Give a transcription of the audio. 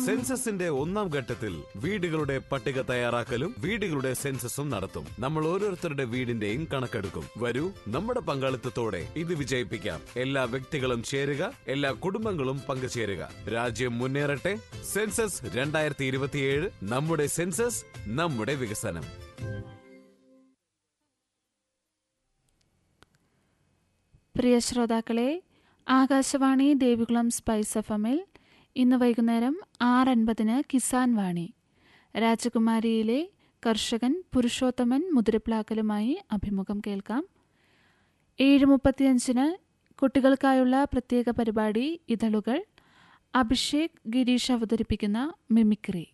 സെൻസസിന്റെ ഒന്നാം ഘട്ടത്തിൽ വീടുകളുടെ പട്ടിക തയ്യാറാക്കലും വീടുകളുടെ സെൻസസും നടത്തും നമ്മൾ ഓരോരുത്തരുടെ വീടിന്റെയും കണക്കെടുക്കും വരൂ നമ്മുടെ പങ്കാളിത്തത്തോടെ ഇത് വിജയിപ്പിക്കാം എല്ലാ വ്യക്തികളും ചേരുക എല്ലാ കുടുംബങ്ങളും പങ്കുചേരുക രാജ്യം മുന്നേറട്ടെ സെൻസസ് രണ്ടായിരത്തി ഇരുപത്തിയേഴ് നമ്മുടെ സെൻസസ് നമ്മുടെ വികസനം പ്രിയ ശ്രോതാക്കളെ ആകാശവാണി ദേവികുളം സ്പൈസ് എഫ് എമ്മിൽ ഇന്ന് വൈകുന്നേരം ആറ് അൻപതിന് കിസാൻ വാണി രാജകുമാരിയിലെ കർഷകൻ പുരുഷോത്തമൻ മുതിരപ്ലാക്കലുമായി അഭിമുഖം കേൾക്കാം ഏഴ് മുപ്പത്തിയഞ്ചിന് കുട്ടികൾക്കായുള്ള പ്രത്യേക പരിപാടി ഇതളുകൾ അഭിഷേക് ഗിരീഷ് അവതരിപ്പിക്കുന്ന മിമിക്രി